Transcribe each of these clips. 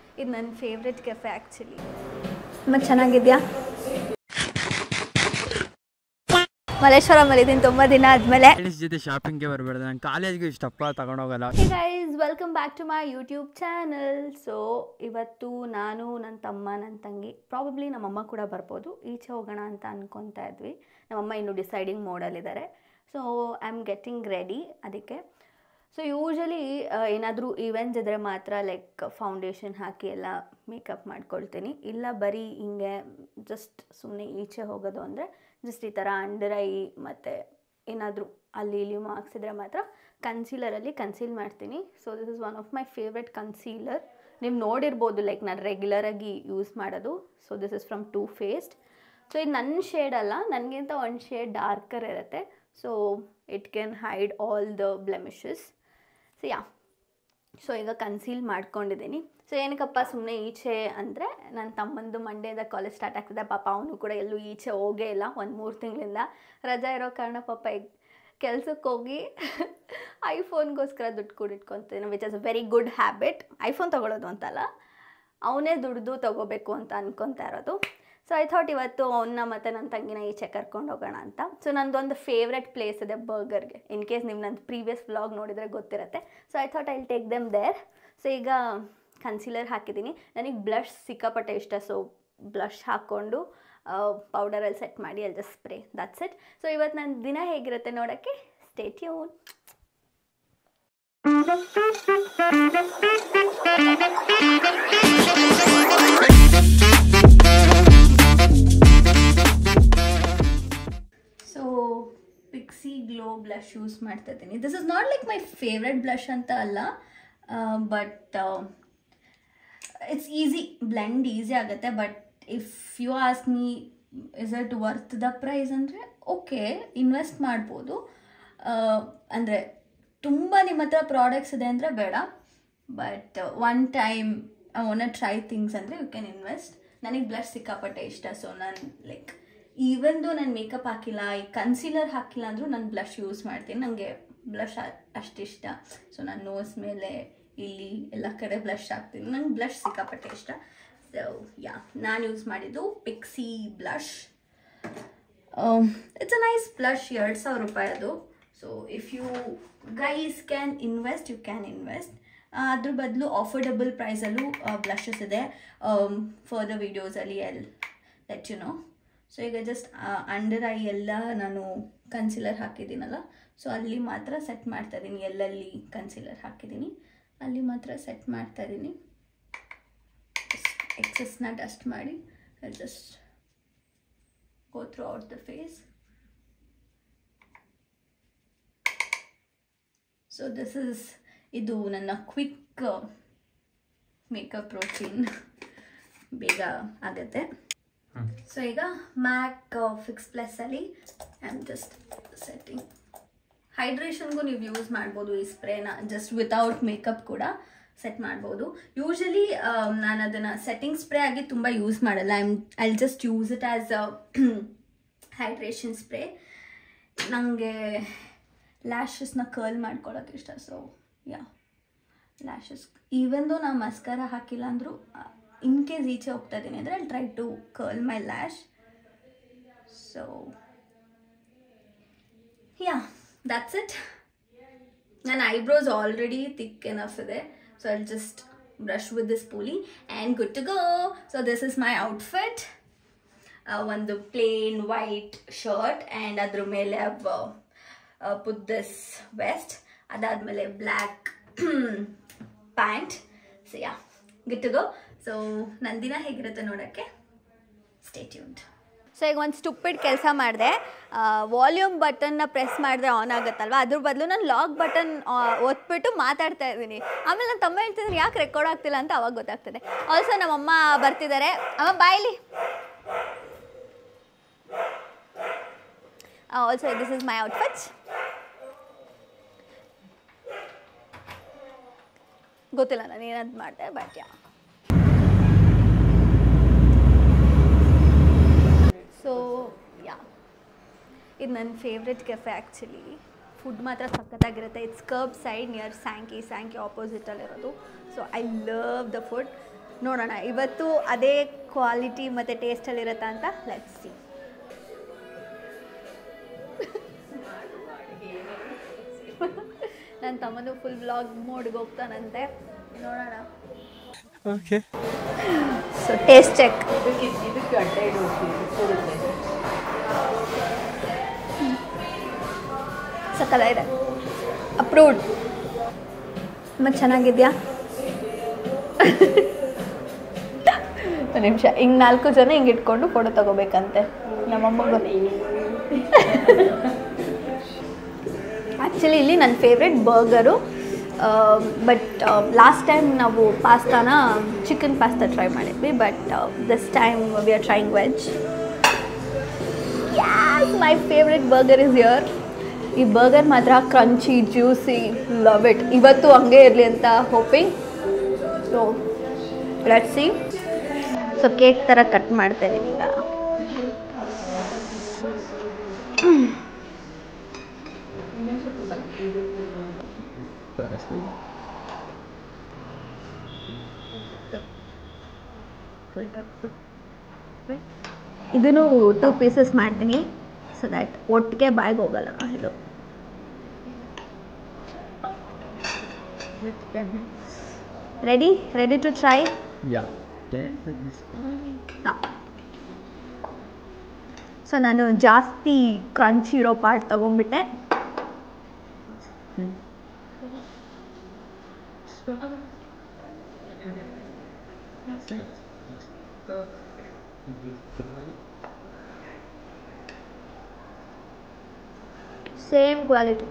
ಇದು ನನ್ನ favourite cafe actually ತುಂಬ ಚೆನ್ನಾಗಿದೆಯಾ ಮಲ್ಲೇಶ್ವರಮಲ್ಲಿ ಇದ್ದೀನಿ ತುಂಬ ದಿನ ಆದಮೇಲೆ ಫ್ರೆಂಡ್ಸ್ ಜೊತೆ ಶಾಪಿಂಗ್ಗೆ ಬರಬೇಡ್ದು ನಾನು ಕಾಲೇಜ್ಗೆ ಇಷ್ಟಪ್ಪ ತಗೊಂಡೋಗಲ್ಲ hey guys welcome back to my YouTube channel so ಇವತ್ತು ನಾನು ನನ್ನ ತಮ್ಮ ನನ್ನ ತಂಗಿ ಪ್ರಾಬಬ್ಲಿ ನಮ್ಮಮ್ಮ ಕೂಡ ಬರ್ಬೋದು ಈಚೆ ಹೋಗೋಣ ಅಂತ ಅನ್ಕೊತಾ ಇದ್ವಿ ನಮ್ಮಮ್ಮ ಇನ್ನೂ ಡಿಸೈಡಿಂಗ್ ಮೋಡಲ್ಲಿದ್ದಾರೆ so I am getting ready ಅದಕ್ಕೆ ಸೊ ಯೂಶಲಿ ಏನಾದರೂ ಈವೆಂಟ್ಸ್ ಇದ್ದರೆ ಮಾತ್ರ ಲೈಕ್ ಫೌಂಡೇಶನ್ ಹಾಕಿ ಎಲ್ಲ ಮೇಕಪ್ ಮಾಡ್ಕೊಳ್ತೀನಿ ಇಲ್ಲ ಬರೀ ಹಿಂಗೆ ಜಸ್ಟ್ ಸುಮ್ಮನೆ ಈಚೆ ಹೋಗೋದು ಅಂದರೆ ಜಸ್ಟ್ ಈ ಥರ ಅಂಡರ್ ಐ ಮತ್ತು ಏನಾದರೂ ಅಲ್ಲಿ ಇಲ್ಲಿ ಮಾರ್ಕ್ಸ್ ಇದ್ದರೆ ಮಾತ್ರ ಕನ್ಸೀಲರಲ್ಲಿ ಕನ್ಸೀಲ್ ಮಾಡ್ತೀನಿ so this is one of my favourite concealer ನೀವು ನೋಡಿರ್ಬೋದು ಲೈಕ್ ನಾನು ರೆಗ್ಯುಲರಾಗಿ ಯೂಸ್ ಮಾಡೋದು so this is from Too Faced so ಇದು ನನ್ನ ಶೇಡ್ ಅಲ್ಲ ನನಗಿಂತ ಒಂದು ಶೇಡ್ ಡಾರ್ಕರ್ ಇರುತ್ತೆ so it can hide all the blemishes so yeah so ಈಗ ಕನ್ಸೀಲ್ ಮಾಡ್ಕೊಂಡಿದ್ದೀನಿ ಸೊ ಏನಕ್ಕಪ್ಪ ಸುಮ್ಮನೆ ಈಚೆ ಅಂದರೆ ನನ್ನ ತಮ್ಮಂದು ಮಂಡೆಯಿಂದ ಕಾಲೇಜ್ ಸ್ಟಾರ್ಟ್ ಆಗ್ತದೆ ಪಾಪ ಅವನು ಕೂಡ ಎಲ್ಲೂ ಈಚೆ ಹೋಗೇ ಇಲ್ಲ ಒಂದು ಮೂರು ತಿಂಗಳಿಂದ ರಜಾ ಇರೋ ಕಾರಣ ಪಾಪ ಈಗ ಕೆಲ್ಸಕ್ಕೆ ಹೋಗಿ ಐಫೋನ್ಗೋಸ್ಕರ ದುಡ್ಡು ಕೂಡಿಟ್ಕೊತೀನಿ which is a very good habit iPhone ತೊಗೊಳೋದು ಅಂತಲ್ಲ ಅವನೇ ದುಡ್ದು ತೊಗೋಬೇಕು ಅಂತ ಅನ್ಕೊತಾ ಇರೋದು ಸೊ ಐ ಥಾಟ್ ಇವತ್ತು ಅವನ್ನ ಮತ್ತು ನನ್ನ ತಂಗಿನ ಈಚೆ ಕರ್ಕೊಂಡು ಹೋಗೋಣ ಅಂತ ಸೊ ನಂದೊಂದು ಫೇವ್ರೆಟ್ ಪ್ಲೇಸ್ ಇದೆ ಬರ್ಗರ್ಗೆ ಇನ್ ಕೇಸ್ ನೀವು ನನ್ನ ಪ್ರೀವಿಯಸ್ ವ್ಲಾಗ್ ನೋಡಿದರೆ ಗೊತ್ತಿರುತ್ತೆ so I thought I take them there so ಈಗ ಕನ್ಸೀಲರ್ ಹಾಕಿದ್ದೀನಿ ನನಗೆ ಬ್ಲಷ್ ಸಿಕ್ಕಾಪಟ್ಟೆ ಇಷ್ಟ ಸೊ ಬ್ಲಷ್ ಹಾಕ್ಕೊಂಡು ಪೌಡರಲ್ಲಿ ಸೆಟ್ ಮಾಡಿ ಅಲ್ಲಿ just spray that's it so ಇವತ್ತು ನನ್ನ ದಿನ ಹೇಗಿರುತ್ತೆ ನೋಡೋಕ್ಕೆ stay tuned so Pixi Glow blush use ಮಾಡ್ತಾ ಇದ್ದೀನಿ this is not like my favourite blush ಅಂತ ಅಲ್ಲ but it's easy blend easy ಆಗುತ್ತೆ but if you ask me is it worth the price ಅಂದರೆ ಓಕೆ ಇನ್ವೆಸ್ಟ್ ಮಾಡ್ಬೋದು ಅಂದರೆ ತುಂಬ ನಿಮ್ಮ ಹತ್ರ ಪ್ರಾಡಕ್ಟ್ಸ್ ಇದೆ ಅಂದರೆ ಬೇಡ but one time I want try things ಅಂದರೆ ಯು ಕ್ಯಾನ್ ಇನ್ವೆಸ್ಟ್ ನನಗೆ ಬ್ಲಷ್ ಸಿಕ್ಕಾಪಟ್ಟೆ ಇಷ್ಟ ಸೊ ನಾನು ಲೈಕ್ ಈವನ್ದು ನಾನು ಮೇಕಪ್ ಹಾಕಿಲ್ಲ ಈ ಕನ್ಸೀಲರ್ ಹಾಕಿಲ್ಲ ಅಂದರೂ ನಾನು ಬ್ಲಷ್ ಯೂಸ್ ಮಾಡ್ತೀನಿ ನನಗೆ ಬ್ಲಷ್ ಅಷ್ಟಿಷ್ಟ ಸೊ ನಾನು ನೋಸ್ ಮೇಲೆ ಇಲ್ಲಿ ಎಲ್ಲ ಕಡೆ ಬ್ಲಷ್ ಹಾಕ್ತೀನಿ ನಂಗೆ ಬ್ಲಷ್ ಸಿಕ್ಕಾಪಟ್ಟೆ ಇಷ್ಟ ಸೊ ಯಾ ನಾನು ಯೂಸ್ ಮಾಡಿದ್ದು Pixi blush it's a nice blush ಎರಡು ಸಾವಿರ ರೂಪಾಯಿ ಅದು so if you guys can invest you can invest ಅದ್ರ ಬದಲು ಆಫರ್ಡಬಲ್ ಪ್ರೈಸಲ್ಲೂ ಬ್ಲಷಸ್ ಇದೆ ಫರ್ದರ್ ವೀಡಿಯೋಸಲ್ಲಿ I'll let you know so ಈಗ ಜಸ್ಟ್ ಅಂಡರ್ ಐ ಎಲ್ಲ ನಾನು ಕನ್ಸಿಲರ್ ಹಾಕಿದ್ದೀನಲ್ಲ ಸೊ ಅಲ್ಲಿ ಮಾತ್ರ ಸೆಟ್ ಮಾಡ್ತಾ ಇದ್ದೀನಿ ಎಲ್ಲೆಲ್ಲಿ ಕನ್ಸಿಲರ್ ಹಾಕಿದ್ದೀನಿ ಅಲ್ಲಿ ಮಾತ್ರ ಸೆಟ್ ಮಾಡ್ತಾ ಇದ್ದೀನಿ ಎಕ್ಸಸ್ನ ಡಸ್ಟ್ ಮಾಡಿ just go through out the face so this is ಇದು ನನ್ನ ಕ್ವಿಕ್ ಮೇಕಪ್ ರೋಟೀನ್ ಬೇಗ ಆಗುತ್ತೆ ಸೊ ಈಗ ಮ್ಯಾಕ್ ಫಿಕ್ಸ್ ಪ್ಲಸ್ಸಲ್ಲಿ ಐ ಆಮ್ ಜಸ್ಟ್ ಸೆಟ್ಟಿಂಗ್ ಹೈಡ್ರೇಷನ್ಗೂ ನೀವು ಯೂಸ್ ಮಾಡ್ಬೋದು ಈ ಸ್ಪ್ರೇನ ಜಸ್ಟ್ ವಿತೌಟ್ ಮೇಕಪ್ ಕೂಡ ಸೆಟ್ ಮಾಡ್ಬೋದು ಯೂಶಲಿ ನಾನು ಅದನ್ನು ಸೆಟ್ಟಿಂಗ್ ಸ್ಪ್ರೇ ಆಗಿ ತುಂಬ ಯೂಸ್ ಮಾಡಲ್ಲ I'm I just use it as a hydration spray ನನಗೆ ಲ್ಯಾಶಸ್ನ ಕರ್ಲ್ ಮಾಡ್ಕೊಳ್ಳೋಕೆ ಇಷ್ಟ so yeah lashes even though ನಾ ಮಸ್ಕರ ಹಾಕಿಲ್ಲ ಅಂದರೂ ಇನ್ ಕೇಸ್ ಈಚೆ ಹೋಗ್ತಾ ಇದ್ದೀನಿ ಅಂದರೆ I try to curl my lash so ya that's it ನನ್ನ ಐಬ್ರೋಸ್ ಆಲ್ರೆಡಿ ಥಿಕ್ ಎನಫ್ ಇದೆ so I just brush with this spoolie and good to go so this is my outfit ಒಂದು plain white shirt and ಅದ್ರ ಮೇಲೆ put this vest ಅದಾದಮೇಲೆ black pant so ya good to go so ನನ್ನ ದಿನ ಹೇಗಿರುತ್ತೆ ನೋಡೋಕ್ಕೆ stay tuned so ಈಗ ಒಂದು ಸ್ಟುಪಿಡ್ ಕೆಲಸ ಮಾಡಿದೆ ವಾಲ್ಯೂಮ್ ಬಟನ್ನ ಪ್ರೆಸ್ ಮಾಡಿದ್ರೆ ಆನ್ ಆಗುತ್ತಲ್ವ ಅದ್ರ ಬದಲು ನಾನು ಲಾಕ್ ಬಟನ್ ಒತ್ಬಿಟ್ಟು ಮಾತಾಡ್ತಾ ಇದ್ದೀನಿ ಆಮೇಲೆ ನನ್ನ ತಮ್ಮ ಹೇಳ್ತಿದ್ದೀನಿ ಯಾಕೆ ರೆಕಾರ್ಡ್ ಆಗ್ತಿಲ್ಲ ಅಂತ ಅವಾಗ ಗೊತ್ತಾಗ್ತದೆ ಆಲ್ಸೋ ನಮ್ಮಮ್ಮ ಬರ್ತಿದ್ದಾರೆ ಅಮ್ಮ ಬಾಯ್ಲಿ also this is my outfits ಗೊತ್ತಿಲ್ಲ ನಾನು ಏನಂತ ಮಾಡಿದೆ ಬಟ್ ಯಾ ಸೊ ಯಾ ಇದು ನನ್ನ ಫೇವ್ರೆಟ್ ಕೆಫೆ ಆ್ಯಕ್ಚುಲಿ ಫುಡ್ ಮಾತ್ರ ಸಖತ್ತಾಗಿರುತ್ತೆ it's kerb side near Sankey Sankey ಆಪೋಸಿಟಲ್ಲಿರೋದು so I love the food ನೋಡೋಣ ಇವತ್ತು ಅದೇ ಕ್ವಾಲಿಟಿ ಮತ್ತು ಟೇಸ್ಟಲ್ಲಿರುತ್ತಾ ಅಂತ ಲೆಟ್ಸ್ ಸಿ ನನ್ನ ತಮ್ಮನು ಫುಲ್ ವ್ಲಾಗ್ ಮೋಡ್ಗೆ ಹೋಗ್ತಾನಂತೆ ನೋಡೋಣ ಓಕೆ ಸೊ ಟೇಸ್ಟ್ ಚೆಕ್ ಸಕಲ ಇದೆ ಅಪ್ರೂವ್ಡ್ ಮತ್ತು ಚೆನ್ನಾಗಿದೆಯಾ ಒಂದು ನಿಮಿಷ ಹಿಂಗೆ ನಾಲ್ಕು ಜನ ಹಿಂಗೆ ಇಟ್ಕೊಂಡು ಫೋಟೋ ತಗೋಬೇಕಂತೆ ನಮ್ಮಮ್ಮ ಆ್ಯಕ್ಚುಲಿ ಇಲ್ಲಿ ನನ್ನ favourite burger but last time ನಾವು ಪಾಸ್ತಾನ ಚಿಕನ್ ಪಾಸ್ತಾ ಟ್ರೈ ಮಾಡಿದ್ವಿ but this time we are trying veg yes my favourite burger is ಯರ್ ಈ ಬರ್ಗರ್ ಮಾತ್ರ ಕ್ರಂಚಿ ಜ್ಯೂಸಿ ಲವ್ ಇಟ್ ಇವತ್ತು ಹಂಗೆ ಇರಲಿ ಅಂತ hoping so let's see so cake ಥರ ಕಟ್ ಮಾಡ್ತೇನೆ ಈಗ ಇದನ್ನು ಟೂ ಪೀಸಸ್ ಮಾಡ್ತೀನಿ ಸೊ ದ್ಯಾಟ್ ಒಟ್ಟಿಗೆ ಬಾಯ್ಗೆ ಹೋಗಲ್ಲ ಇದು ready ready to try ya so ನಾನು ಜಾಸ್ತಿ ಕ್ರಂಚಿ ಇರೋ ಪಾರ್ಟ್ ತೊಗೊಂಡ್ಬಿಟ್ಟೆ ಸೇಮ್ ಕ್ವಾಲಿಟಿ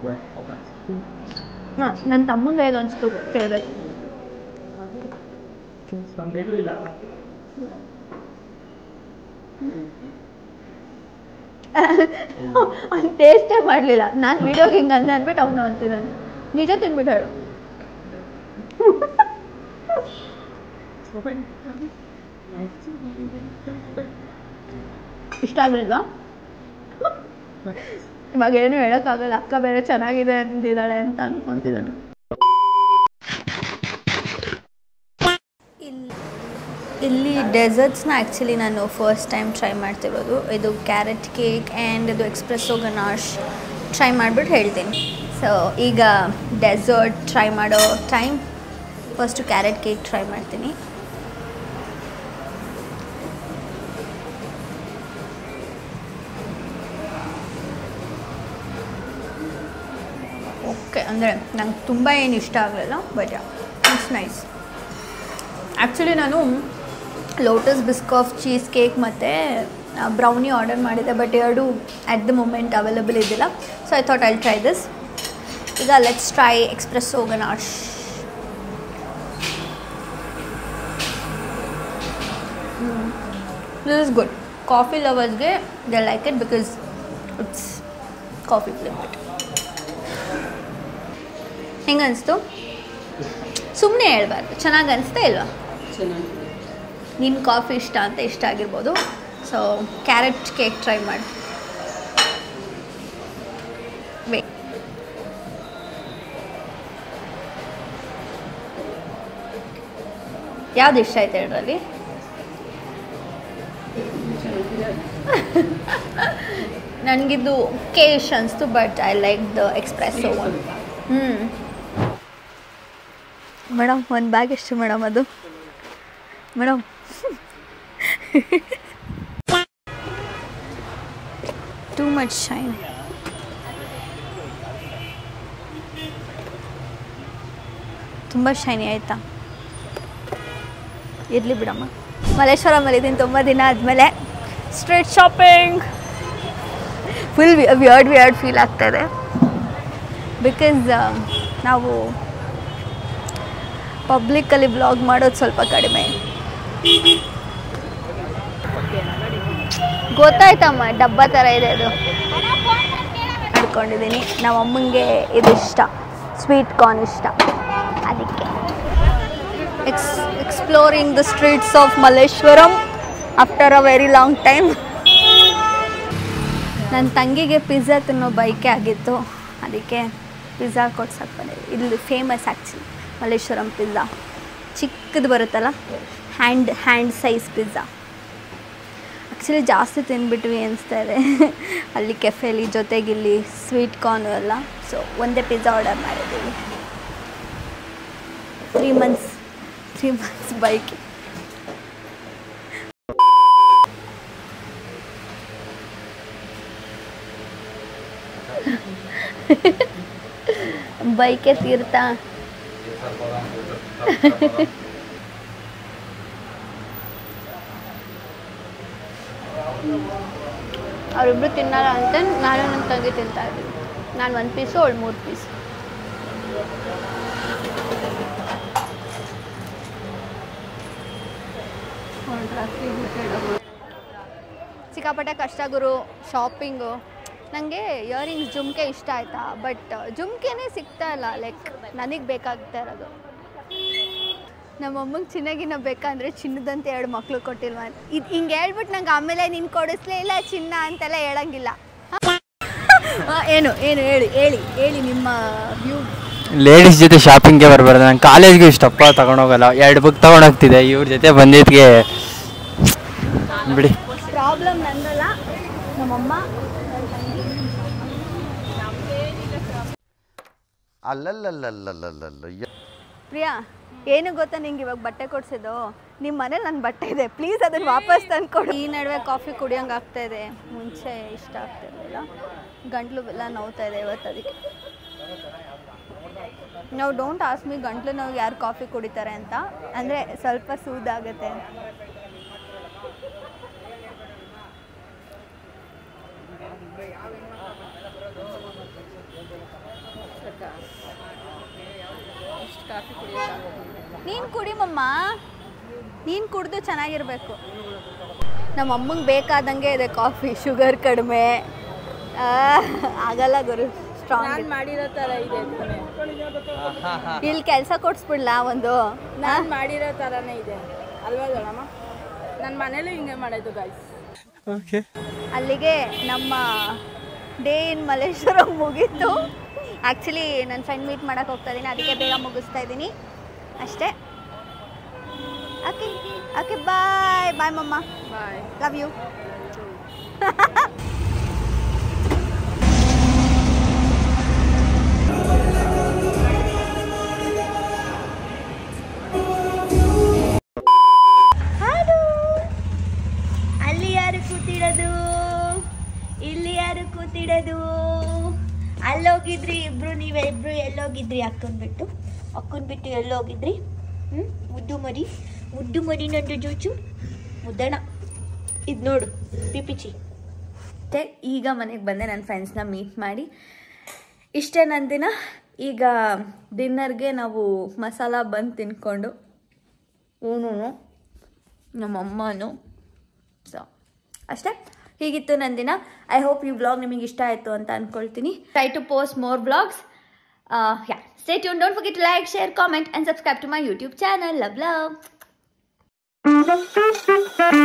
ಹಾಂ ನನ್ನ ತಮ್ಮಂಗೆ ಹೇಗೆ ಅನಿಸ್ತು ಕೇಳಬೇಕು ಅವ್ನು ಟೇಸ್ಟೇ ಮಾಡಲಿಲ್ಲ ನಾನು ವಿಡಿಯೋಗೆ ಹಿಂಗೆ ಅಂದೆ ಅಂದ್ಬಿಟ್ಟು ಅವನು ಅಂತಿದ್ದಾನೆ ನಿಜ ತಿನ್ಬಿಟ್ಟು ಹೇಳು ಇಷ್ಟ ಆಗಲಿಲ್ವಾ ಇವಾಗ ಏನು ಹೇಳೋಕ್ಕಾಗಲ್ಲ ಅಕ್ಕ ಬೇರೆ ಚೆನ್ನಾಗಿದೆ ಅಂತಿದ್ದಾಳೆ ಅಂತ ಅನ್ಕೊಂತಿದ್ದಾನೆ ಇಲ್ಲಿ ಡೆಸರ್ಟ್ಸ್ನ ಆ್ಯಕ್ಚುಲಿ ನಾನು ಫಸ್ಟ್ ಟೈಮ್ ಟ್ರೈ ಮಾಡ್ತಿರೋದು ಇದು ಕ್ಯಾರೆಟ್ ಕೇಕ್ ಆ್ಯಂಡ್ ಇದು ಎಕ್ಸ್ಪ್ರೆಸ್ಸೋ ಗನಾಶ್ ಟ್ರೈ ಮಾಡಿಬಿಟ್ಟು ಹೇಳ್ತೀನಿ ಸೊ ಈಗ ಡೆಸರ್ಟ್ ಟ್ರೈ ಮಾಡೋ time first carrot cake try ಮಾಡ್ತೀನಿ ಓಕೆ ಅಂದರೆ ನಂಗೆ ತುಂಬ ಏನು ಇಷ್ಟ ಆಗಲಿಲ್ಲ ಬಟ್ ಇಟ್ಸ್ ನೈಸ್ ಆ್ಯಕ್ಚುಲಿ ನಾನು ಲೋಟಸ್ ಬಿಸ್ಕಾಫ್ ಚೀಸ್ ಕೇಕ್ ಮತ್ತು ಬ್ರೌನಿ ಆರ್ಡರ್ ಮಾಡಿದ್ದೆ ಬಟ್ ಎರಡು ಅಟ್ ದ ಮೂಮೆಂಟ್ ಅವೈಲಬಲ್ ಇದ್ದಿಲ್ಲ so I thought I try this ಈಗ let's try espresso ganache this is good coffee ಲವರ್ಸ್ಗೆ they like it because it's coffee flavour ಹೆಂಗೆ ಅನಿಸ್ತು ಸುಮ್ಮನೆ ಹೇಳ್ಬಾರ್ದು ಚೆನ್ನಾಗಿ ಅನಿಸ್ತಾ ಇಲ್ವಾ ನಿನ್ನ ಕಾಫಿ ಇಷ್ಟ ಅಂತ ಇಷ್ಟ ಆಗಿರ್ಬೋದು ಸೊ ಕ್ಯಾರೆಟ್ ಕೇಕ್ ಟ್ರೈ ಮಾಡಿ ವೇ ಯಾವ್ದು ಇಷ್ಟ ಆಯ್ತು ಎರಡರಲ್ಲಿ ನನಗಿದು ಕೇಶ್ ಅನಿಸ್ತು but I like the espresso one ಹ್ಞೂ ಮೇಡಮ್ ಒಂದು ಬ್ಯಾಗ್ ಎಷ್ಟು ಮೇಡಮ್ ಅದು ಮೇಡಮ್ ಟೂ ಮಚ್ ಶೈನ್ ತುಂಬ ಶೈನಿ ಆಯಿತಾ ಇರಲಿ ಬಿಡಮ್ಮ ಮಲ್ಲೇಶ್ವರಮಲ್ಲಿ ಇದ್ದೀನಿ ತುಂಬ ದಿನ ಆದಮೇಲೆ street shopping full weird weird feel ಆಗ್ತಾಯಿದೆ ಬಿಕಾಸ್ ನಾವು ಪಬ್ಲಿಕ್ಕಲ್ಲಿ ಬ್ಲಾಗ್ ಮಾಡೋದು ಸ್ವಲ್ಪ ಕಡಿಮೆ ಗೊತ್ತಾಯ್ತಮ್ಮ ಡಬ್ಬ ಥರ ಇದೆ ಅದು ಮಾಡ್ಕೊಂಡಿದ್ದೀನಿ ನಮ್ಮ ಅಮ್ಮಂಗೆ ಇದು ಇಷ್ಟ ಸ್ವೀಟ್ ಕಾರ್ನ್ ಇಷ್ಟ ಅದಕ್ಕೆ ಎಕ್ಸ್ exploring the streets of Malleshwaram after a very long time ನನ್ನ ತಂಗಿಗೆ ಪಿಜ್ಜಾ ತಿನ್ನೋ ಬೈಕೆ ಆಗಿತ್ತು ಅದಕ್ಕೆ ಪಿಜ್ಜಾ ಕೊಡ್ಸಕ್ಕೆ ಬಂದಿದ್ದೆ ಇಲ್ಲಿ ಫೇಮಸ್ ಆ್ಯಕ್ಚುಲಿ ಮಲ್ಲೇಶ್ವರಂ ಪಿಜ್ಜಾ ಚಿಕ್ಕದು ಬರುತ್ತಲ್ಲ hand hand size pizza actually ಜಾಸ್ತಿ ತಿಂದ್ಬಿಟ್ವಿ ಅನಿಸ್ತಾ ಇದೆ ಅಲ್ಲಿ ಕೆಫೆಲಿ ಜೊತೆಗಿಲ್ಲಿ ಸ್ವೀಟ್ ಕಾರ್ನು ಎಲ್ಲ ಸೊ ಒಂದೇ ಪಿಜ್ಜಾ ಆರ್ಡರ್ ಮಾಡಿದ್ದೀವಿ three months three months bike ಬೈಕೆ ತೀರ್ತಾ ಅವರಿಬ್ರು ತಿನ್ನಲ್ಲ ಅಂತ ನಾನು ನನ್ನ ತಂಗಿ ತಿಂತಾ ಇದ್ದೀವಿ ನಾನು ಒಂದು ಪೀಸು ಅವಳು ಮೂರು ಪೀಸ್ ಸಿಕ್ಕಾಪಟ್ಟೆ ಕಷ್ಟ ಗುರು ಶಾಪಿಂಗು ನನಗೆ ಇಯರಿಂಗ್ಸ್ ಜುಮ್ಕೆ ಇಷ್ಟ ಆಯ್ತಾ ಬಟ್ ಜುಮ್ಕೆನೇ ಸಿಗ್ತಾ ಇಲ್ಲ ಲೈಕ್ ನನಗೆ ಬೇಕಾಗ್ತಾ ಇರೋದು ನಮ್ಮ ಅಮ್ಮಂಗೆ ಚಿನ್ನಗಿನ ಬೇಕಂದ್ರೆ ಚಿನ್ನದಂತೆ ಎರಡು ಮಕ್ಳು ಕೊಟ್ಟಿಲ್ವ ಇದು ಹಿಂಗೆ ಹೇಳ್ಬಿಟ್ಟು ನಂಗೆ ಆಮೇಲೆ ನೀನು ಕೊಡಿಸ್ಲೇ ಇಲ್ಲ ಚಿನ್ನ ಅಂತೆಲ್ಲ ಹೇಳಂಗಿಲ್ಲ ಆ, ಏನು ಏನು ಹೇಳಿ ಹೇಳಿ ಹೇಳಿ ನಿಮ್ಮ ವ್ಯೂ ಲೇಡೀಸ್ ಜೊತೆ ಶಾಪಿಂಗ್ಗೆ ಬರಬಾರ್ದು ನಾನು ಕಾಲೇಜ್ಗೂ ಇಷ್ಟಪ್ಪ ತಗೊಂಡೋಗಲ್ಲ ಎರಡು ಬುಕ್ ತಗೊಂಡೋಗ್ತಿದ್ದೆ ಇವ್ರ ಜೊತೆ ಬಂದಿದ್ಗೆ ಬಿಡಿ ಪ್ರಾಬ್ಲಮ್ ನಂದಲ್ಲ ನಮ್ಮಮ್ಮ ಅಲ್ಲಲ್ಲಲ್ಲಲ್ಲಲ್ಲಲ್ಲ ಪ್ರಿಯಾ ಏನು ಗೊತ್ತಾ ನಿಂಗೆ ಇವಾಗ ಬಟ್ಟೆ ಕೊಡ್ಸಿದ್ದು ನಿಮ್ಮ ಮನೇಲಿ ನನ್ನ ಬಟ್ಟೆ ಇದೆ ಪ್ಲೀಸ್ ಅದನ್ನು ವಾಪಸ್ ತಂದ್ಕೊಡು ಈ ನಡುವೆ ಕಾಫಿ ಕುಡಿಯೋಂಗೆ ಆಗ್ತಾ ಇದೆ ಮುಂಚೆ ಇಷ್ಟ ಆಗ್ತಾ ಇರಲಿಲ್ಲ ಗಂಟ್ಲು ಎಲ್ಲ ನೋವ್ತಾ ಇದೆ ಇವತ್ತು ಅದಕ್ಕೆ ನಾವು ಡೋಂಟ್ ಆಸ್ ಮಿ ಗಂಟ್ಲು ನೋವು ಯಾರು ಕಾಫಿ ಕುಡಿತಾರೆ ಅಂತ ಅಂದರೆ ಸ್ವಲ್ಪ ಸೂದಾಗುತ್ತೆ ಅಂತ ನೀನು ಕುಡಿ ಮಮ್ಮ ನೀನು ಕುಡಿದು ಚೆನ್ನಾಗಿರಬೇಕು ನಮ್ಮ ಅಮ್ಮಂಗೆ ಬೇಕಾದಂಗೆ ಇದೆ ಕಾಫಿ ಶುಗರ್ ಕಡಿಮೆ ಆ, ಆಗಲ್ಲ ಗುರು ಸ್ಟ್ರಾಂಗ್ ಮಾಡಿರೋ ಥರ ಇದೆ ಇಲ್ಲಿ ಕೆಲಸ ಕೊಡಿಸ್ಬಿಡ್ಲಾ ಒಂದು ನಾನು ಮಾಡಿರೋ ಥರನೇ ಇದೆ ಅಲ್ವಾ ದೊಡಮ್ಮ ನನ್ನ ಮನೇಲೂ ಹಿಂಗೆ ಮಾಡೋದು ಗಾಯ್ಸ್ ಓಕೆ ಅಲ್ಲಿಗೆ ನಮ್ಮ ಡೇ ಇನ್ ಮಲ್ಲೇಶ್ವರಂ ಮುಗೀತು ಆ್ಯಕ್ಚುಲಿ ನನ್ನ ಫ್ರೆಂಡ್ ಮೀಟ್ ಮಾಡೋಕೆ ಹೋಗ್ತಾ ಇದ್ದೀನಿ ಅದಕ್ಕೆ ಬೇಗ ಮುಗಿಸ್ತಾ ಇದ್ದೀನಿ ಅಷ್ಟೇ ಓಕೆ ಓಕೆ ಬಾಯ್ ಬಾಯ್ ಮಮ್ಮ ಬಾಯ್ ಲವ್ ಯು ಅಲ್ಲಿ ಯಾರು ಕೂತಿರೋದು ಇಲ್ಲಿ ಯಾರು ಕೂತಿರೋದು ಅಲ್ಲೋಗಿದ್ರಿ ಇಬ್ರು ನೀವೇ ಇಬ್ರು ಎಲ್ಲೋಗಿದ್ರಿ ಅಕ್ಕನ್ ಬಿಟ್ಟು ಅಕ್ಕನ್ ಬಿಟ್ಟು ಎಲ್ಲೋಗಿದ್ರಿ ಹ್ಞೂ ಮುದ್ದು ಮರಿ ಮುದ್ದು ಮರಿ ನಂದು ಜೂಚು ಮುದ್ದಣ ಇದು ನೋಡು ಪಿಪಿಚಿ ಮತ್ತೆ ಈಗ ಮನೆಗೆ ಬಂದೆ ನನ್ನ ಫ್ರೆಂಡ್ಸ್ನ ಮೀಟ್ ಮಾಡಿ ಇಷ್ಟೇ ನನ್ನ ದಿನ ಈಗ ಡಿನ್ನರ್ಗೆ ನಾವು ಮಸಾಲ ಬಂದು ತಿನ್ಕೊಂಡು ಇವನು ನಮ್ಮ ಅಮ್ಮನೂ ಸೊ ಅಷ್ಟೇ ಹೀಗಿತ್ತು ನನ್ನ ದಿನ ಐ ಹೋಪ್ ಈ ವ್ಲಾಗ್ ನಿಮಗೆ ಇಷ್ಟ ಆಯಿತು ಅಂತ ಅಂದ್ಕೊಳ್ತೀನಿ try to post more vlogs ya stay tune don't forget to like share comment and subscribe to my YouTube channel love love